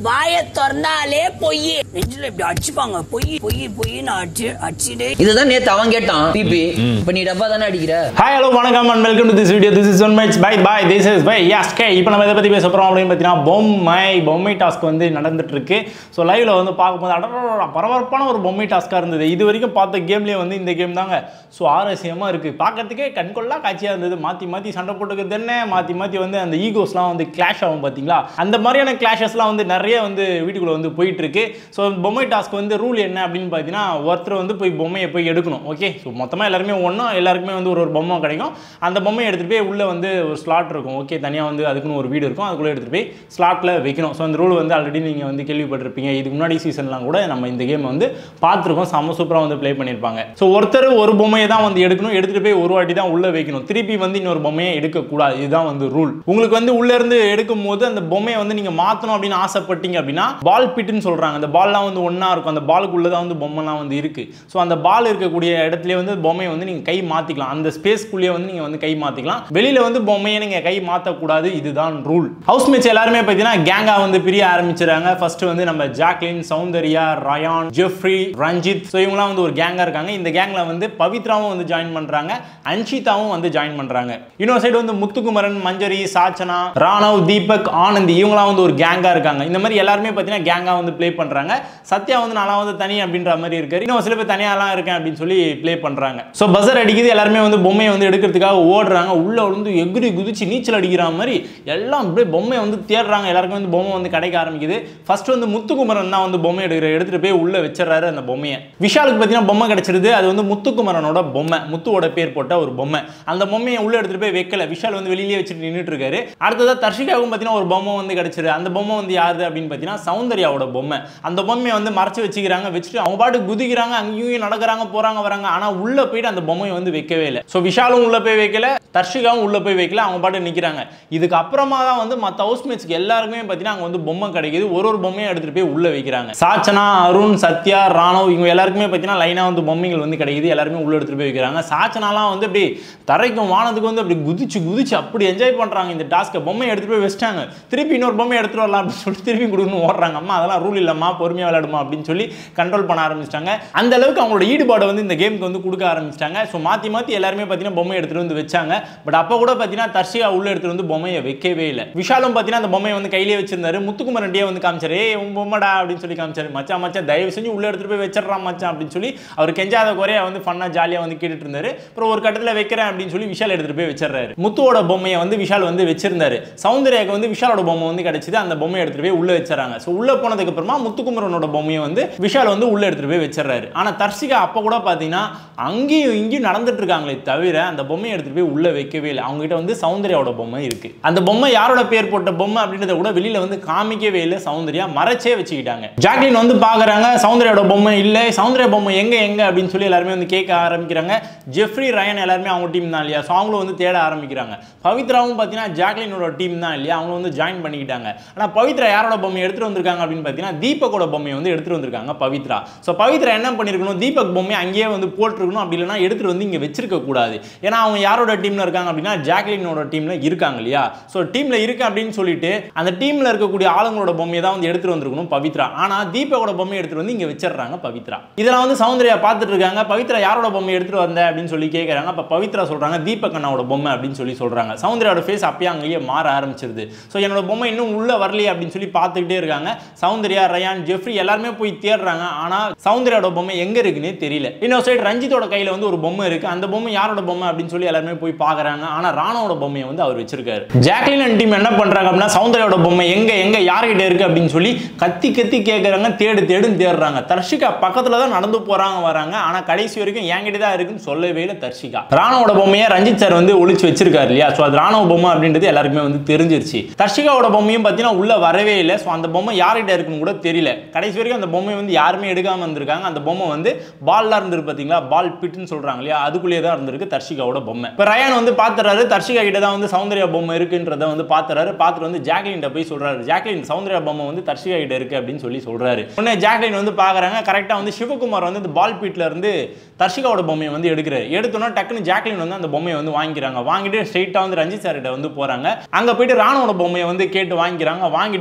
வாய திறந்தாலே பொய் நெஞ்சில இப்படி அடிச்சுப்பாங்க பொய் பொய் பொய்ன்னு அடிச்சு அடிச்சுட்டு இதுதான் நேத்து அவன் கேட்டான் பிபி இப்ப நீ டப்பா தானே அடிக்கிற ஹாய் ஹலோ வணக்கம் and welcome to this video this is one mites by by this is by யாஸ் கே இப்போ நம்ம இதை பற்றி பேச போகிறோம் அப்படின்னு பார்த்தீங்கன்னா பொம்மை பொம்மை டாஸ்க் வந்து நடந்துட்டு இருக்கு ஸோ லைவ்ல வந்து பார்க்கும்போது அடடா பரபரப்பான ஒரு பொம்மை டாஸ்க்காக இருந்தது இது வரைக்கும் பார்த்த கேம்லேயே வந்து இந்த கேம் தாங்க ஸோ ஆரசியமாக இருக்குது பார்க்கறதுக்கே கண்கொள்ளா காட்சியாக இருந்தது மாற்றி மாற்றி சண்டை போட்டுக்கிறது என்ன மாற்றி மாற்றி வந்து அந்த ஈகோஸ்லாம் வந்து கிளாஷ் ஆகும் பார்த்தீங்களா அந்த மாதிரியான கிளாஷஸ்லாம் வந்து நிறைய வந்து வீட்டுக்குள்ளே வந்து போயிட்டு இருக்கு ஸோ பொம்மை டாஸ்க் வந்து ரூல் என்ன அப்படின்னு பார்த்தீங்கன்னா ஒருத்தர் வந்து போய் பொம்மையை போய் எடுக்கணும் ஓகே ஸோ மொத்தமாக எல்லாருமே ஒன்றும் எல்லாருக்குமே வந்து ஒரு ஒரு பொம்மை கிடைக்கும் அந்த பொம்மையை எடுத்துகிட்டு போய் உள்ளே வந்து ஒரு ஸ்லாட் இருக்கும் ஓகே தனியாக வந்து அதுக்குன்னு ஒரு வீடு இருக்கும் அதுக்குள்ளே எடுத்துகிட்டு போய் ஸ்லாட்டில் வைக்கணும் ஸோ அந்த ரூல் வந்து ஆல்ரெடி நீங்கள் வந்து கேள்விப்பட்டிருப்பீங்க இதுக்கு முன்னாடி சீசன்லாம் கூட நம்ம இந்த கேம் வந்து பார்த்துருக்கோம் செம்ம சூப்பராக வந்து ப்ளே பண்ணியிருப்பாங்க ஸோ ஒருத்தர் ஒரு பொம்மையை தான் வந்து எடுக்கணும் எடுத்துகிட்டு போய் ஒரு வாட்டி தான் உள்ளே வைக்கணும் திருப்பி வந்து இன்னொரு பொம்மையை எடுக்கக்கூடாது இதுதான் வந்து ரூல் உங்களுக்கு வந்து உள்ளே இருந்து எடுக்கும் போது அந்த பொம்மையை வந்து நீங்கள் மாற்றணும் அப்படின்னு ஆசைப்பட்டீங்க அப்படின்னா பால் பிட்டுன்னு சொல்கிறாங்க அந்த பால்லாம் வந்து ஒன்றா இருக்கும் அந்த பாலுக்குள்ளே தான் வந்து பொம்மைலாம் வந்து இருக்குது ஸோ அந்த பால் இருக்கக்கூடிய இடத்துல வந்து பொம்மையை வந்து நீங்கள் கை மாற்றிக்கலாம் அந்த ஸ்பேஸ்க்குள்ளேயே வந்து நீங்கள் வந்து கை மாற்றிக்கலாம் வெளியில் வந்து பொம்மையை நீங்கள் கை மாற்றக்கூடாது இதுதான் ரூல் ஹவுஸ் மேட்ச் எல்லாருமே பார்த்தீங்கன்னா கேங்கா வந்து பிரிய ஆரம்பிச்சிடறாங்க ஃபர்ஸ்ட் வந்து நம்ம Jacqueline Soundarya Rayan Jeffrey Ranjith so இவங்கலாம் வந்து ஒரு கேங்காக இருக்காங்க இந்த கேங்கில் வந்து பவித்ராவும் வந்து ஜாயின் பண்ணுறாங்க அன்ஷிதாவும் வந்து ஜாயின் பண்ணுறாங்க இன்னொரு சைடு வந்து முத்துக்குமரன் மஞ்சரி சாச்சனா ராணவ் தீபக் ஆனந்தி இவங்களாம் வந்து ஒரு கேங்காக இருக்காங்க இந்த மாதிரி எல்லாருமே பார்த்தீங்கன்னா கேங்காக வந்து ப்ளே பண்ணுறாங்க சத்யா வந்து நான் வந்து தனி அப்படின்ற மாதிரி இருக்காரு இன்னும் சில பேர் தனியாலாம் இருக்கேன் அப்படின்னு சொல்லி ப்ளே பண்ணுறாங்க ஸோ பஸர் அடிக்குது எல்லாருமே வந்து பொம்மையை வந்து எடுக்கிறதுக்காக ஓடுறாங்க உள்ள வந்து எகிரி குதிச்சு நீச்சல் அடிக்கிற மாதிரி எல்லாம் அப்படியே பொம்மையை வந்து தேடுறாங்க எல்லாருக்கும் வந்து பொம்மை வந்து கிடைக்க ஆரம்பிக்குது ஃபர்ஸ்ட் வந்து முத்துக்குமரன் தான் வந்து பொம்மை எடுக்கிற எடுத்துட்டு போய் உள்ள வச்சிடறாரு அந்த பொம்மையை விஷாலுக்கு பார்த்தீங்கன்னா பொம்மை கிடைச்சிருது அது வந்து முத்துக்குமரனோட பொம்மை முத்துவோட பேர் போட்ட ஒரு பொம்மை அந்த பொம்மையை உள்ள எடுத்துட்டு போய் வைக்கல விஷால் வந்து வெளியிலேயே வச்சுட்டு நின்றுட்டு இருக்காரு அடுத்ததா தர்ஷிகாவுக்கும் பார்த்தீங்கன்னா ஒரு பொம்மை வந்து கிடைச்சிரு அந்த பொம்மை வந்து யாரு அப்படின்னு பார்த்தீங்கன்னா சௌந்தர்யாவோட பொம்மை அந்த பொம்மையை வந்து மறைச்சு வச்சுக்கிறாங்க வச்சுட்டு அவங்க பாட்டு குதிக்கிறாங்க அங்கேயும் நடக்கிறாங்க போறாங்க வராங்க ஆனா உள்ள போயிட்டு அந்த பொம்மையை வந்து வைக்கவே இல்லை ஸோ விஷாலும் உள்ள போய் வைக்கல தர்ஷிகாவும் உள்ள போய் வைக்கல அவங்க பாட்டு நிற்கிறாங்க இதுக்கு அப்புறமா தான் வந்து மற்ற ஹவுஸ்மேட்ஸ்க்கு எல்லாருக்குமே பார்த்தீங்கன்னா அங்கே வந்து பொம்மை கிடைக்குது ஒரு ஒரு பொம்மையை எடுத்துட்டு போய் உள்ள வைக்கிறாங்க சாச்சனா அருண் சத்யா ராணவ் இவங்க எல்லாருக்குமே பார்த்தீங்கன்னா லைனாக வந்து பொம்மைகள் வந்து கிடைக்குது எல்லாருமே உள்ள எடுத்துட்டு போய் வைக்கிறாங்க சாச்சனாலாம் வந்து அப்படி தரைக்கும் வானத்துக்கு வந்து அப்படி குதிச்சு குதிச்சு அப்படி என்ஜாய் பண்றாங்க இந்த டாஸ்க்கை பொம்மையை எடுத்துட்டு போய் வச்சிட்டாங்க திருப்பி இன்னொரு பொம்மை எடுத்துட்டு வரலாம் அப்படின்னு சொல்லிட்டு திருப்பி கொடுக்கணும் ஓடுறாங்க அம்மா அதெல்லாம் ரூல் இல்லம்மா பொறுமையாக விளையாடுமா அப்படின்னு சொல்லி கண்ட்ரோல் பண்ண ஆரம்பிச்சிட்டாங்க அந்த அளவுக்கு அவங்களோட ஈடுபாடு வந்து இந்த கேமுக்கு வந்து கொடுக்க ஆரம்பிச்சிட்டாங்க ஸோ மாற்றி மாற்றி எல்லாருமே பார்த்தீங்கன்னா பொம்மை எடுத்துட்டு வந்து வச்சாங்க பட் அப்போ கூட பார்த்தீங்கன்னா தர்ஷியா உள்ள எடுத்துட்டு வந்து பொம்மையை வைக்கவே இல்லை விஷாலும் பார்த்தீங்கன்னா அந்த பொம்மையை வந்து கையிலே வச்சிருந்தாரு முத்துக்குமரண்டியே வந்து காமிச்சாரு ஏ உன் பொம்மைடா அப்படின்னு சொல்லி காமிச்சாரு மச்சான் மச்சான் தயவு செஞ்சு உள்ள எடுத்துட்டு போய் வச்சிடறான் மச்சான் அப்படின்னு சொல்லி அவர் கெஞ்சாத குறையா வந்து ஃபன்னா ஜாலியாக வந்து கேட்டுட்டு இருந்தாரு அப்புறம் ஒரு கட்டத்தில் வைக்கிறேன் அப்படின்னு சொல்லி விஷால் எடுத்துட்டு போய் வச்சிடறாரு முத்துவோட பொம்மையை வந்து விஷால் வந்து வச்சிருந்தாரு சௌந்தர்யாக்கு வந்து விஷாலோட பொம்மை வந்து கிடைச்சது அந்த பொம்மையை எடுத்துட்டு போய் உள்ள வச்சிடறாங்க ஸோ உள்ள போனதுக்கு அப்புறமா முத்துக்குமரனோட பொம்மையை வந்து விஷால் வந்து உள்ள எடுத்துட்டு போய் வச்சிடறாரு ஆனா தர்ஷிகா அப்போ கூட பார்த்தீங்கன்னா அங்கேயும் இங்கேயும் நடந்துட்டு இருக்காங்களே தவிர அந்த பொம்மையை எடுத்துட்டு போய் உள்ள வைக்கவே இல்லை அவங்க கிட்ட வந்து சௌந்தர்யாவோட பொம்மை இருக்கு அந்த பொம்மை யாரோட பேர் போட்ட பொம்மை அப்படின்றத கூட வெளியில வந்து காமிக்கவே இல்லை சௌந்தர்யா மறைச்சே வச்சுக்கிட்டாங்க ஜாக்லின் வந்து பாக்குறாங்க சௌந்தர்யாவோட பொம்மை இல்லை சௌந்தர்யா பொம்மை எங்க எங்க அப்படின்னு சொல்லி எல்லாருமே வந்து கேட்க ஆரம்பிக்கிறாங்க ஜெஃப்ரி ரயன் எல்லாருமே அவங்க டீம் தான் இல்லையா ஸோ அவங்களும் வந்து தேட ஆரம்பிக்கிறாங்க பவித்ராவும் பார்த்தீங்கன்னா ஜாக்லினோட டீம் தான் இல்லையா அவங்க வந்து ஜாயின் பண்ணிக்கிட்டாங்க ஆனால் பவித்ரா யாரோட பொம்மை எடுத்துட்டு வந்திருக்காங்க அப்படின்னு பார்த்தீங்கன்னா தீபக்கோட பொம்மையை வந்து எடுத்துட்டு வந்திருக்காங்க பவித்ரா ஸோ பவித்ரா என்ன பண்ணிருக்கணும் தீபக் பொம்மை அங்கேயே வந்து போட்டிருக்கணும் அப்படி இல்லைன்னா எடுத்துட்டு வந்து இங்கே வச்சிருக்க கூடாது ஏன்னா அவங்க யாரோட டீம்ல இருக்காங்க அப்படின்னா ஜாக்லினோட டீம்ல இருக்காங்க இல்லையா ஸோ டீம்ல இருக்கு அப்படின்னு சொல்லிட்டு அந்த டீம்ல இருக்கக்கூடிய ஆளுங்களோட பொம்மையை தான் வந்து எடுத்துட்டு வந்திருக்கணும் பவித்ரா ஆனா தீபக்கோட பொம்மையை எடுத்துட்டு வந்து இங்க வச்சிடுறாங்க பவித்ரா இதெல்லாம் வந்து சௌந்தர்யா பார்த்துட்டு இருக்காங்க பவித்ரா யாரோட பொம்மை எடுத்துட்டு வந்த அப்படின்னு சொல்லி கேட்கறாங்க அப்ப பவித்ரா சொல்றாங்க தீபக் அண்ணாவோட பொம்மை அப்படின்னு சொல்லி சொல்றாங்க சௌந்தர்யாவோட ஃபேஸ் அப்பயே அங்கேயே மாற ஆரம்பிச்சிருது ஸோ என்னோட பொம்மை இன்னும் உள்ள வரலையே அப்படின்னு சொல்லி பார்த்துக்கிட்டே இருக்காங்க சௌந்தர்யா ரயான் ஜெஃப்ரி எல்லாருமே போய் தேடுறாங்க ஆனா சௌந்தர்யாவோட பொம்மை எங்க இருக்குன்னே தெரியல இன்னொரு சைடு ரஞ்சித்தோட கையில வந்து ஒரு பொம்மை இருக்கு அந்த பொம்மை யாரோட பொம்மை அப்படின்னு சொல்லி எல்லாருமே போய் பார்க்கறாங்க ஆனா ராணாவோட பொம்மையை வந்து அவர் வச்சிருக்காரு ஜாக்லின் அண்ட் டீம் என்ன பண்றாங்க அப்படின்னா சௌந்தர்யாவோட பொம்மை எங்க எங்க யார்கிட்ட இருக்கு அப்படின்னு சொல்லி கத்தி கத்தி கேட்கறாங்க தேடு தேடுன்னு தேடுறாங்க தர்ஷிகா பக்கத்துல தான் நடந்து போறாங்க வராங்க ஆனா கடைசி வரைக்கும் என்கிட்ட தான் இருக்குன்னு சொல்லவே இல்லை தர்ஷிகா ராணாவோட பொம்மையை ரஞ்சித் சார் வந்து ஒளிச்சு வச்சிருக்காரு இல்லையா ஸோ அது ராணுவ பொம்மை அப்படின்றது எல்லாருக்குமே வந்து தெரிஞ்சிருச்சு தர்ஷிகாவோட பொம்மையும் பார்த்தீங்கன்னா உள்ள வரவே இல்லை ஸோ அந்த பொம்மை யார்கிட்ட இருக்குன்னு கூட தெரியல கடைசி வரைக்கும் அந்த பொம்மை வந்து யாருமே எடுக்காம இருந்திருக்காங்க அந்த பொம்மை வந்து பால்லாம் இருந்திருக்கு பார்த்தீங்களா பால் பிட்டுன்னு சொல்றாங்க இல்லையா அதுக்குள்ளேயே தான் இருந்திருக்கு தர்ஷிகாவோட பொம்மை இப்போ ரயான் வந்து பார்த்துறாரு தர்ஷிகா கிட்ட தான் வந்து சௌந்தர்யா பொம்மை இருக்குன்றத வந்து பார்த்துறாரு பார்த்துட்டு வந்து ஜாக்லின் போய் சொல்றாரு ஜாக்லின் சௌந்தர்யா பொம்மை வந்து தர்ஷிகா கிட்ட இருக்கு அப்படின்னு சொல்லி சொல்றாரு உடனே ஜாக்லின் வந்து பார்க்கறாங்க கரெக்டாக வந்து சிவகுமார் வந்து இந்த பால் பீட்ல இருந்து தர்ஷிகாவோட பொம்மையை வந்து எடுக்கிறாரு எடுத்தோன்னா டக்குன்னு ஜாக்லின் வந்து அந்த பொம்மையை வந்து வாங்கிக்கிறாங்க வாங்கிட்டு ஸ்ட்ரெயிட்டாக வந்து ரஞ்சித் சார்கிட்ட வந்து போறாங்க அங்க போயிட்டு ராணுவோட பொம்மையை வந்து கேட்டு வாங்கிக்கிறாங்க வாங்கிட்டு இந்தாங்க சார்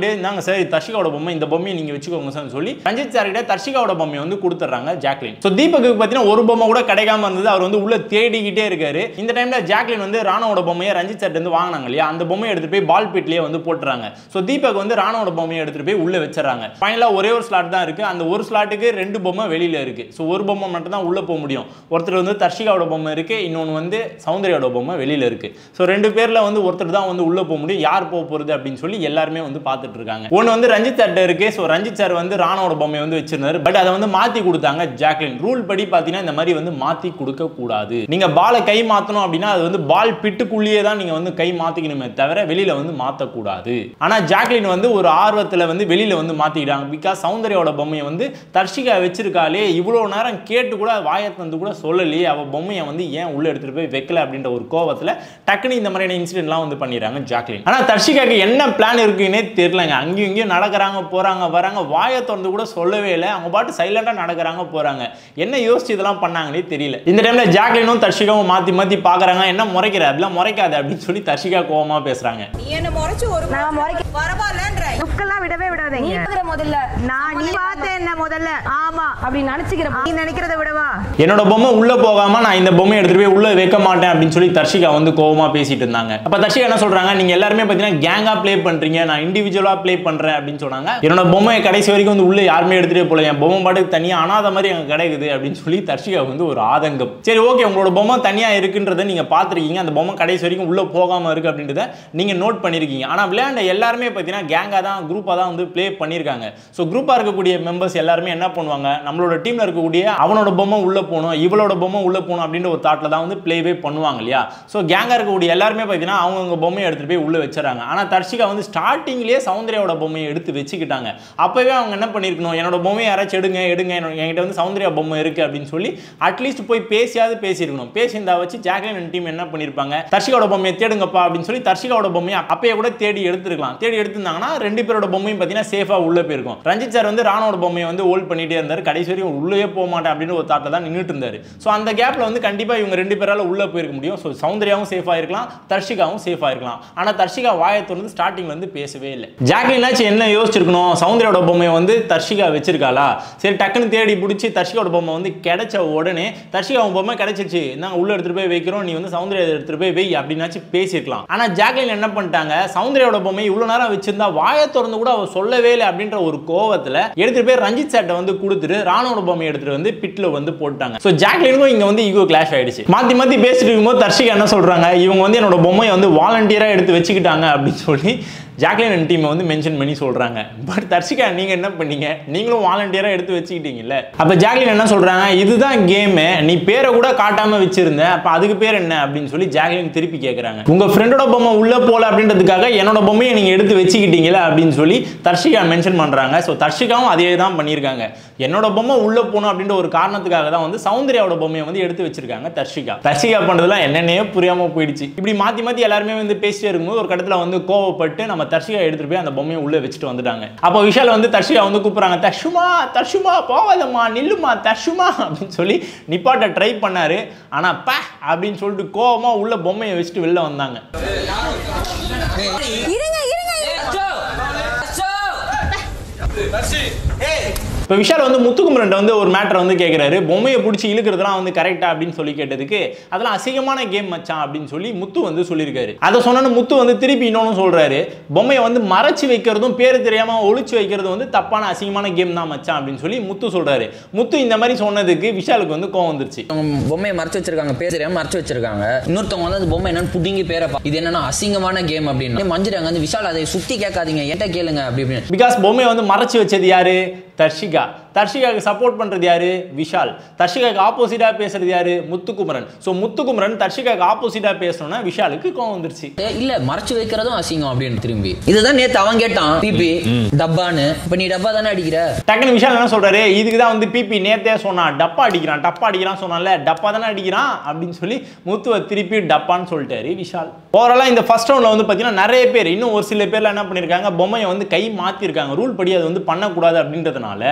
சார் தர்ஷிகாவோட பொம்மை இந்த பொம்மையை நீங்க வச்சுக்கோங்க சார் சொல்லி ரஞ்சித் சார் கிட்ட தர்ஷிகாவோட பொம்மையை வந்து கொடுத்துட்றாங்க ஜாக்லின் ஸோ தீபக்கு பார்த்தீங்கன்னா ஒரு பொம்மை கூட கிடைக்காம இருந்தது அவர் வந்து உள்ள தேடிக்கிட்டே இருக்காரு இந்த டைம்ல ஜாக்லின் வந்து ராணாவோட பொம்மையை ரஞ்சித் சார் இருந்து வாங்கினாங்க இல்லையா அந்த பொம்மையை எடுத்துட்டு போய் பால் பிட்லயே வந்து போட்டுறாங்க ஸோ தீபக் வந்து ராணாவோட பொம்மையை எடுத்துட்டு போய் உள்ள வச்சிடறாங்க ஃபைனலாக ஒரே ஒரு ஸ்லாட் தான் இருக்கு அந்த ஒரு ஸ்லாட்டுக்கு ரெண்டு பொம்மை வெளியில இருக்கு ஸோ ஒரு பொம்மை மட்டும் தான் உள்ள போக முடியும் ஒருத்தர் வந்து தர்ஷிகாவோட பொம்மை இருக்கு இன்னொன்று வந்து சௌந்தர்யாவோட பொம்மை வெளியில இருக்கு ஸோ ரெண்டு பேர்ல வந்து ஒருத்தர் தான் வந்து உள்ள போக முடியும் யார் போக போறது அப்படின்னு சொல்லி எல்லாருமே வந்து பார்த்துட்டு இருக்காங்க ஒன்று வந்து ரஞ்சித் சார்ட்ட இருக்கு ஸோ ரஞ்சித் சார் வந்து ராணாவோட பொம்மையை வந்து வச்சிருந்தாரு பட் அதை வந்து மாத்தி கொடுத்தாங்க ஜாக்லின் ரூல் படி பார்த்தீங்கன்னா இந்த மாதிரி வந்து மாத்தி கொடுக்க கூடாது நீங்க பாலை கை மாத்தணும் அப்படின்னா அது வந்து பால் பிட்டுக்குள்ளேயே தான் நீங்க வந்து கை மாத்திக்கணுமே தவிர வெளியில வந்து மாத்தக்கூடாது ஆனா ஜாக்லின் வந்து ஒரு ஆர்வத்துல வந்து வெளியில வந்து மாத்திக்கிட்டாங்க பிகாஸ் சௌந்தர்யாவோட பொம்மையை வந்து தர்ஷிகா வச்சிருக்காளே இவ்வளவு நேரம் கேட்டு கூட வாயை தந்து கூட சொல்லலையே அவ பொம்மையை வந்து ஏன் உள்ள எடுத்துட்டு போய் வைக்கல அப்படின்ற ஒரு கோவத்துல டக்குனு இந்த மாதிரியான இன்சிடென்ட்லாம் வந்து பண்ணிடுறாங்க ஜாக்லின் ஆனா தர்ஷிகாக்கு என்ன பிளான் இருக்குன்னே தெரியலங்க அங்கேயும் இங்கேயும் நடக்கிறாங்க போறாங்க வராங்க வாயை திறந்து கூட சொல்லவே இல்லை அவங்க பாட்டு சைலண்டா நடக்கிறாங்க போறாங்க என்ன யோசிச்சு இதெல்லாம் பண்ணாங்கன்னே தெரியல இந்த டைம்ல ஜாக்லினும் தர்ஷிகாவும் மாத்தி மாத்தி பாக்குறாங்க என்ன முறைக்கிற அப்படிலாம் முறைக்காத அப்படின்னு சொல்லி தர்ஷிகா கோவமா பேசுறாங்க நீ என்ன முறைச்சு ஒரு நான் முறைக்க- பரவாயில்லன்ற லுக்கெல்லாம் விடவே விடாதீங்க நீ பாக்குற முதல்ல நான் நீ பார்த்த என்ன முதல்ல ஆமா அப்படி நினைச்சுக்கிற நீ நினைக்கிறத விடவா என்னோட பொம்மை உள்ள போகாம நான் இந்த பொம்மையை எடுத்துட்டு போய் உள்ள வைக்க மாட்டேன் அப்படின்னு சொல்லி தர்ஷிகா வந்து கோவமா பேசிட்டு இருந்தாங்க அப்ப தர்ஷிகா என்ன சொல்றாங்க நீங்க எல்லாருமே பாத்தீங்கன்னா கேங்கா ப்ளே பண்றீங்க நான் இண்டிவிஜுவலா ப்ளே பண்றேன் அப்படின்னு சொன்னாங்க என்னோட பொம்மையை கடைசி வரைக்கும் வந்து உள்ள யாருமே எடுத்துட்டே போல என் பொம்மை பாட்டுக்கு தனியா அனாத மாதிரி அங்க கிடைக்குது அப்படின்னு சொல்லி தர்ஷிகா வந்து ஒரு ஆதங்கம் சரி ஓகே உங்களோட பொம்மை தனியா இருக்குன்றதை நீங்க பாத்திருக்கீங்க அந்த பொம்மை கடைசி வரைக்கும் உள்ள போகாம இருக்கு அப்படின்றத நீங்க நோட் பண்ணிருக்கீங்க ஆனா விளையாண்ட எல்லாருமே பாத்தீங்கன்னா கேங்கா தான் குரூப்பா தான் வந்து ப்ளே பண்ணிருக்காங்க ஸோ குரூப்பா இருக்கக்கூடிய மெம்பர்ஸ் எல்லாருமே என்ன பண்ணுவாங்க நம்மளோட டீம்ல இருக்கக்கூடிய அவனோட பொம்மை உள்ள போகணும் இவளோட பொம்மை உள்ள போகணும் அப்படின்ற ஒரு தாட்ல தான் வந்து ப்ளேவே பண்ணுவாங்க இல்லையா ஸோ கேங்கா இருக்கக்கூடிய எல்லாருமே பார்த்தீங்கன்னா அவங்கவுங்க பொம்மையை எடுத்துட்டு போய் உள்ள வச்சுறாங்க ஆனா தர்ஷிகா வந்து ஸ்டார்டிங்லேயே சௌந்தர்யாவோட பொம்மையை எடுத்து வச்சுக்கிட்டாங்க அப்பவே அவங்க என்ன பண்ணிருக்கணும் என்னோட பொம்மையை யாராச்சும் எடுங்க எடுங்க என்னோட- என்கிட்ட வந்து சௌந்தர்யா பொம்மை இருக்கு அப்படின்னு சொல்லி அட்லீஸ்ட் போய் பேசியாவது பேசியிருக்கணும் பேசியிருந்தா வச்சு ஜாக்லின் டீம் என்ன பண்ணிருப்பாங்க தர்ஷிகாவோட பொம்மையை தேடுங்கப்பா அப்படின்னு சொல்லி தர்ஷிகாவோட பொம்மையை அப்பயே கூட தேடி எடுத்துருக்கலாம் தேடி எடுத்திருந்தாங்கன்னா ரெண்டு பேரோட பொம்மையும் பார்த்தீங்கன்னா சேஃபா உள்ள போயிருக்கும் ரஞ்சித் சார் வந்து ராணோட பொம்மையை வந்து ஹோல்ட் பண்ணிட்டே இருந்தார் கடைசி வரையும் உள்ளே போக மாட்டேன் அப்படின்னு ஒரு தாட்டில் தான் நின்றுட்டு இருந்தாரு ஸோ அந்த கேப்ல வந்து கண்டிப்பா இவங்க ரெண்டு பேரால உள்ள போயிருக்க முடியும் ஸோ சௌந்தர்யாவும் சேஃபா இருக்கலாம் தர்ஷிகாவும் சேஃபா இருக்கலாம் ஆனா தர்ஷிகா வாயை திறந்து ஸ்டார்டிங்ல வந்து பேசவே இல்லை ஜாக்லினாச்சும் என்ன யோசிச்சிருக்கணும் சௌந்தர்யாவோட பொம்மையை வந்து தர்ஷிகா வச்சிருக்காளா சரி டக்குன்னு தேடி பிடிச்சி தர்ஷிகாவோட பொம்மை வந்து கிடைச்ச உடனே தர்ஷிகா உன் பொம்மை கிடைச்சிருச்சு நாங்கள் உள்ள எடுத்துட்டு போய் வைக்கிறோம் நீ வந்து சௌந்தர்யா எடுத்துட்டு போய் வை அப்படின்னாச்சும் பேசியிருக்கலாம் ஆனா ஜாக்லின் என்ன பண்ணிட்டாங்க சௌந்தர்யாவோட பொம்மை இவ்வளவு நேரம் வச்சிருந்தா வாயை திறந்து கூட அவ சொல்லவே இல்லை அப்படின்ற ஒரு கோவத்துல எடுத்துட்டு போய் ரஞ்சித் சார்ட்ட வந்து கொடுத்துட்டு ராணுவோட பொம்மையை எடுத்துட்டு வந்து பிட்ல வந்து போட்டாங்க ஸோ ஜாக்லினுக்கும் இங்க வந்து ஈகோ கிளாஷ் ஆயிடுச்சு மாத்தி மாத்தி பேசிட்டு இருக்கும்போது தர்ஷிகா என்ன சொல்றாங்க இவங்க வந்து என்னோட பொம்மையை வந்து வாலண்டியரா எடுத்து வச்சுக்கிட்டாங்க அப்படின்னு சொல்லி ஜாக்லின் டீமை வந்து மென்ஷன் பண்ணி சொல்றாங்க பட் தர்ஷிகா நீங்க என்ன பண்ணீங்க நீங்களும் வாலண்டியரா எடுத்து வச்சுக்கிட்டீங்கல்ல அப்ப ஜாக்லின் என்ன சொல்றாங்க இதுதான் கேமு நீ பேரை கூட காட்டாம வச்சிருந்த அப்ப அதுக்கு பேர் என்ன அப்படின்னு சொல்லி ஜாக்லின் திருப்பி கேக்குறாங்க உங்க ஃப்ரெண்டோட பொம்மை உள்ள போல அப்படின்றதுக்காக என்னோட பொம்மையை நீங்க எடுத்து வச்சுக்கிட்டீங்களா அப்படின்னு சொல்லி தர்ஷிகா மென்ஷன் பண்றாங்க ஸோ தர்ஷிகாவும் அதே தான் பண்ணியிருக்காங்க என்னோட பொம்மை உள்ள போகணும் அப்படின்ற ஒரு காரணத்துக்காக தான் வந்து சௌந்தர்யாவோட பொம்மையை வந்து எடுத்து வச்சிருக்காங்க தர்ஷிகா தர்ஷிகா பண்றதுலாம் என்னன்னே புரியாம போயிடுச்சு இப்படி மாத்தி மாத்தி எல்லாருமே வந்து பேசிட்டே இருக்கும்போது ஒரு கட்டத்துல வந்து கோவப்பட்டு நம்ம தர்ஷிகா எடுத்துட்டு போய் அந்த பொம்மையை உள்ள வச்சுட்டு வந்துட்டாங்க அப்போ விஷால் வந்து தர்ஷிகா வந்து கூப்பிடுறாங்க தர்ஷுமா தர்ஷுமா போவாதம்மா நில்லுமா தர்ஷுமா அப்படின்னு சொல்லி நிப்பாட்ட ட்ரை பண்ணாரு ஆனா ப அப்படின்னு சொல்லிட்டு கோவமா உள்ள பொம்மையை வச்சுட்டு வெளில வந்தாங்க இருங்க இருங்க இப்போ விஷால் வந்து முத்துக்குமரன் வந்து ஒரு மேட்டர் வந்து கேட்குறாரு பொம்மையை பிடிச்சி இழுக்கிறதுலாம் வந்து கரெக்டா அப்படின்னு சொல்லி கேட்டதுக்கு அதெல்லாம் அசிங்கமான கேம் மச்சான் அப்படின்னு சொல்லி முத்து வந்து சொல்லியிருக்காரு அதை சொன்னோன்னு முத்து வந்து திருப்பி இன்னொன்னு சொல்றாரு பொம்மையை வந்து மறைச்சு வைக்கிறதும் பேரு தெரியாம ஒளிச்சு வைக்கிறதும் வந்து தப்பான அசிங்கமான கேம் தான் மச்சான் அப்படின்னு சொல்லி முத்து சொல்றாரு முத்து இந்த மாதிரி சொன்னதுக்கு விஷாலுக்கு வந்து கோவம் வந்துருச்சு அவங்க பொம்மையை மறைச்சு வச்சிருக்காங்க பேர் தெரியாம மறைச்சு வச்சிருக்காங்க இன்னொருத்தவங்க வந்து அந்த பொம்மை என்னன்னு புடுங்கி பேரை பா- இது என்னன்னா அசிங்கமான கேம் அப்படின்னு மஞ்சிராங்க வந்து விஷால் அதை சுத்தி கேட்காதீங்க என்கிட்ட கேளுங்க அப்படி இப்படின்னு பிகாஸ் பொம்மையை வந்து மறைச்சு வச்சது யாரு தர்ஷிகா தர்ஷிகாவுக்கு சப்போர்ட் பண்றது யாரு விஷால் தர்ஷிகாவுக்கு ஆப்போசிட்டா பேசுறது யாரு முத்துக்குமரன் ஸோ முத்துக்குமரன் தர்ஷிகாவுக்கு ஆப்போசிட்டா பேசணும்னா விஷாலுக்கு கோவம் வந்துருச்சு ஏ, இல்ல மறைச்சு வைக்கிறதும் அசிங்கம் அப்படின்னு திரும்பி இதுதான் நேத்து அவன் கேட்டான் பிபி டப்பான்னு இப்ப நீ டப்பா தானே அடிக்கிற டக்குனு விஷால் என்ன சொல்றாரு இதுக்கு தான் வந்து பிபி நேத்தே சொன்னான் டப்பா அடிக்கிறான் டப்பா அடிக்கிறான் சொன்னான்ல டப்பா தானே அடிக்கிறான் அப்படின்னு சொல்லி முத்துவை திருப்பி டப்பான்னு சொல்லிட்டாரு விஷால் ஓவராலா இந்த ஃபர்ஸ்ட் ரவுண்ட்ல வந்து பாத்தீங்கன்னா நிறைய பேர் இன்னும் ஒரு சில பேர்ல என்ன பண்ணிருக்காங்க பொம்மையை வந்து கை மாத்திருக்காங்க ரூல் படி அது வந்து பண்ணக்கூடாது அப்படின்றதுனால இந்த ரவுண்ட்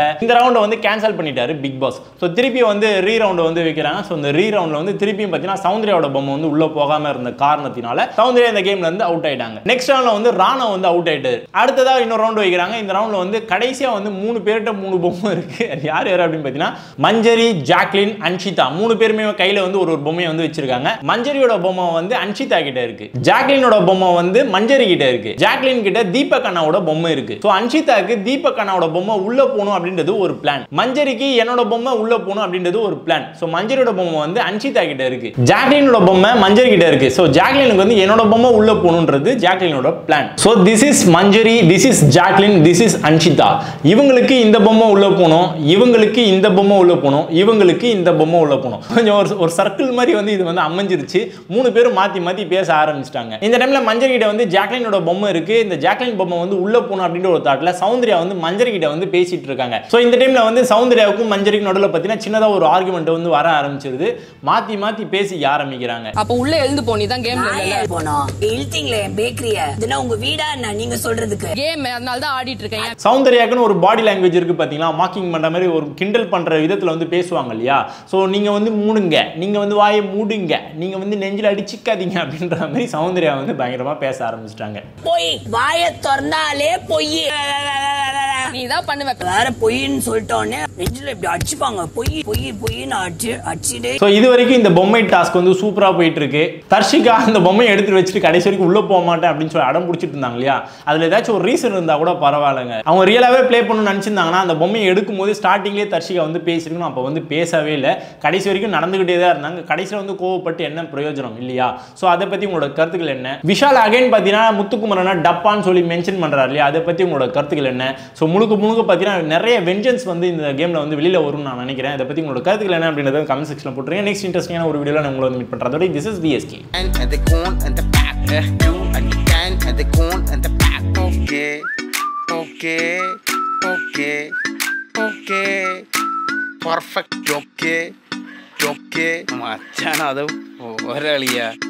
ரவுண்டை வந்து கேன்சல் பண்ணிட்டாரு பிக் பாஸ் ஸோ திருப்பி வந்து ரீ ரவுண்டை வந்து வைக்கிறாங்க ஸோ இந்த ரீ ரவுண்டில் வந்து திருப்பியும் பார்த்தீங்கன்னா சௌந்தர்யாவோட பொம்மை வந்து உள்ளே போகாமல் இருந்த காரணத்தினால சௌந்தர்யா இந்த கேம்ல இருந்து அவுட் ஆயிட்டாங்க நெக்ஸ்ட் ரவுண்டில் வந்து ராணா வந்து அவுட் ஆயிட்டாரு அடுத்ததாக இன்னொரு ரவுண்ட் வைக்கிறாங்க இந்த ரவுண்டில் வந்து கடைசியாக வந்து மூணு பேர்கிட்ட மூணு பொம்மை இருக்கு அது யார் யார் அப்படின்னு பார்த்தீங்கன்னா மஞ்சரி ஜாக்லின் அன்ஷிதா மூணு பேருமே கையில் வந்து ஒரு ஒரு பொம்மையை வந்து வச்சிருக்காங்க மஞ்சரியோட பொம்மை வந்து அன்ஷிதா கிட்ட இருக்கு ஜாக்லினோட பொம்மை வந்து மஞ்சரி கிட்ட இருக்கு ஜாக்லின் கிட்ட தீபக் அண்ணாவோட பொம்மை இருக்கு ஸோ அன்ஷிதாக்கு தீபக் அண்ணாவோட பொம்மை உள்ள போகணும் அப்படின்றது ஒரு பிளான் மஞ்சரிக்கு என்னோட பொம்மை உள்ள போகணும் அப்படின்றது ஒரு பிளான் ஸோ மஞ்சரியோட பொம்மை வந்து அன்ஷிதா கிட்ட இருக்கு ஜாக்லினோட பொம்மை மஞ்சரி கிட்ட இருக்கு ஸோ ஜாக்லினுக்கு வந்து என்னோட பொம்மை உள்ள போகணுன்றது ஜாக்லினோட plan so this is Manjari this is Jacqueline this is Anshitha இவங்களுக்கு இந்த பொம்மை உள்ள போகணும் இவங்களுக்கு இந்த பொம்மை உள்ள போகணும் இவங்களுக்கு இந்த பொம்மை உள்ள போகணும் கொஞ்சம் ஒரு ஒரு சர்க்கிள் மாதிரி வந்து இது வந்து அமைஞ்சிருச்சு மூணு பேரும் மாத்தி மாத்தி பேச ஆரம்பிச்சிட்டாங்க இந்த டைம்ல மஞ்சரி கிட்ட வந்து ஜாக்லினோட பொம்மை இருக்கு இந்த ஜாக்லின் பொம்மை வந்து உள்ள போகணும் அப்படின்ற ஒரு தாட்ல சௌந்தர்யா வந்து மஞ்சரி கிட்ட வந்து பேசிட்டு இருக்காங்க ஸோ இந்த டைம்ல வந்து சௌந்தர்யாவுக்கும் மஞ்சரிக்கும் நடுவில் பார்த்தீங்கன்னா சின்னதாக ஒரு ஆர்குமெண்ட் வந்து வர ஆரம்பிச்சிருது மாத்தி மாத்தி பேசிக்க ஆரம்பிக்கிறாங்க அப்ப உள்ள எழுந்து போ நீ தான் கேம்ல நான் இல்ல ஏன் போனோம் இழுத்தீங்களே என் பேக்கரிய இதுனா உங்க வீடா என்ன நீங்க சொல்றதுக்கு கேம் அதனால தான் ஆடிட்டு இருக்கேன் ஏன் சௌந்தர்யாக்குன்னு ஒரு பாடி லாங்குவேஜ் இருக்கு பாத்தீங்களா மார்க்கிங் பண்ற மாதிரி ஒரு கிண்டல் பண்ற விதத்துல வந்து பேசுவாங்க இல்லையா ஸோ நீங்க வந்து மூடுங்க நீங்க வந்து வாயை மூடுங்க நீங்க வந்து நெஞ்சில் அடிச்சுக்காதீங்க அப்படின்ற மாதிரி சௌந்தர்யா வந்து பயங்கரமா பேச ஆரம்பிச்சிட்டாங்க பொய் வாய திறந்தாலே பொய் நீ தான் பண்ணுவ வேற பொய்ன்னு சொல்லிட்டோன்னே நெஞ்சில இப்படி அடிச்சுப்பாங்க பொய் பொய் பொய்ன்னு அடிச்சு அடிச்சுட்டு ஸோ இது வரைக்கும் இந்த பொம்மை டாஸ்க் வந்து சூப்பராக போயிட்டு இருக்கு தர்ஷிகா அந்த பொம்மையை எடுத்துட்டு வச்சுட்டு கடைசி வரைக்கும் உள்ள போக மாட்டேன் அப்படின்னு சொல்லி அடம் பிடிச்சிட்டு இருந்தாங்க இல்லையா அதுல ஏதாச்சும் ஒரு ரீசன் இருந்தா கூட பரவாயில்லைங்க அவங்க ரியலாவே ப்ளே பண்ணணும்னு நினைச்சிருந்தாங்கன்னா அந்த பொம்மையை எடுக்கும் போது ஸ்டார்டிங்லேயே தர்ஷிகா வந்து பேசிருக்கணும் அப்போ வந்து பேசவே இல்லை கடைசி வரைக்கும் நடந்துகிட்டே தான் இருந்தாங்க கடைசியில் வந்து கோவப்பட்டு என்ன பிரயோஜனம் இல்லையா ஸோ அதை பத்தி உங்களோட கருத்துக்கள் என்ன விஷால் அகைன் பார்த்தீங்கன்னா முத்துக்குமரனா டப்பான்னு சொல்லி மென்ஷன் பண்றாரு இல்லையா அதை பத்தி உங்களோட கருத்துக்கள் என்ன ஸோ முழுக்க முழுக்க பார்த்தீங்கன்னா நிறைய வெஞ்சன்ஸ் வந்து இந்த கேம்ல வந்து வெளியில வரும்னு நான் நினைக்கிறேன் இதை பத்தி உங்களோட கருத்துக்கள் என்ன அப்படின்றத கமெண்ட் செக்ஷனில் போட்டுருங்க நெக்ஸ்ட் இன்ட்ரெஸ்டிங்கான ஒரு வீடியோவில் நான் உங்களை வந்து மீட் பண்ணுறதோட திஸ் இஸ் பிஎஸ்கே and and the corn and the back. Uh, you and you can and the corn and the back. Okay, okay, okay, okay. Perfect. Okay, okay. മച്ചാനത് ഒരളിയ